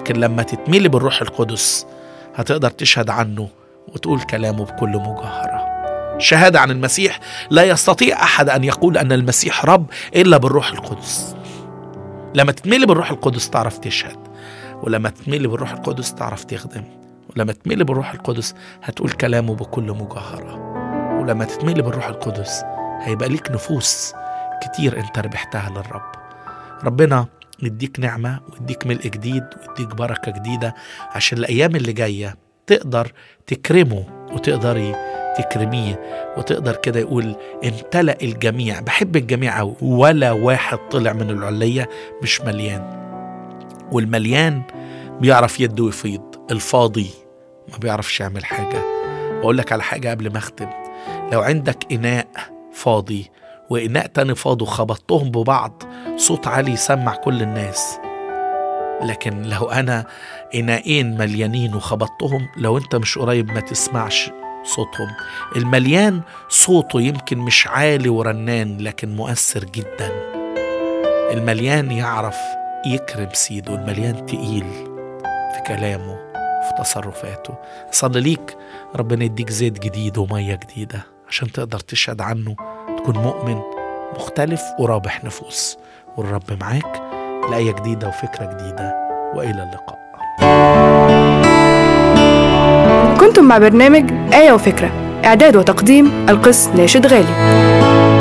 لكن لما تتملي بالروح القدس هتقدر تشهد عنه وتقول كلامه بكل مجاهرة الشهادة عن المسيح لا يستطيع أحد أن يقول أن المسيح رب إلا بالروح القدس لما تتملي بالروح القدس تعرف تشهد ولما تتملي بالروح القدس تعرف تخدم ولما تتملي بالروح القدس هتقول كلامه بكل مجاهرة ولما تتملي بالروح القدس هيبقى ليك نفوس كتير انت ربحتها للرب ربنا يديك نعمة ويديك ملء جديد ويديك بركة جديدة عشان الأيام اللي جاية تقدر تكرمه وتقدري تكرميه وتقدر كده يقول امتلأ الجميع بحب الجميع أوي ولا واحد طلع من العلية مش مليان والمليان بيعرف يده ويفيض الفاضي ما بيعرفش يعمل حاجة وأقول لك على حاجة قبل ما أختم لو عندك إناء فاضي وإناء تاني فاضي وخبطتهم ببعض صوت عالي يسمع كل الناس لكن لو أنا إناءين مليانين وخبطتهم لو أنت مش قريب ما تسمعش صوتهم المليان صوته يمكن مش عالي ورنان لكن مؤثر جدا المليان يعرف يكرم سيده المليان تقيل في كلامه في تصرفاته صلي ليك ربنا يديك زيت جديد ومية جديدة عشان تقدر تشهد عنه تكون مؤمن مختلف ورابح نفوس والرب معاك لآية جديدة وفكرة جديدة وإلى اللقاء كنتم مع برنامج آية وفكرة إعداد وتقديم القس ناشد غالي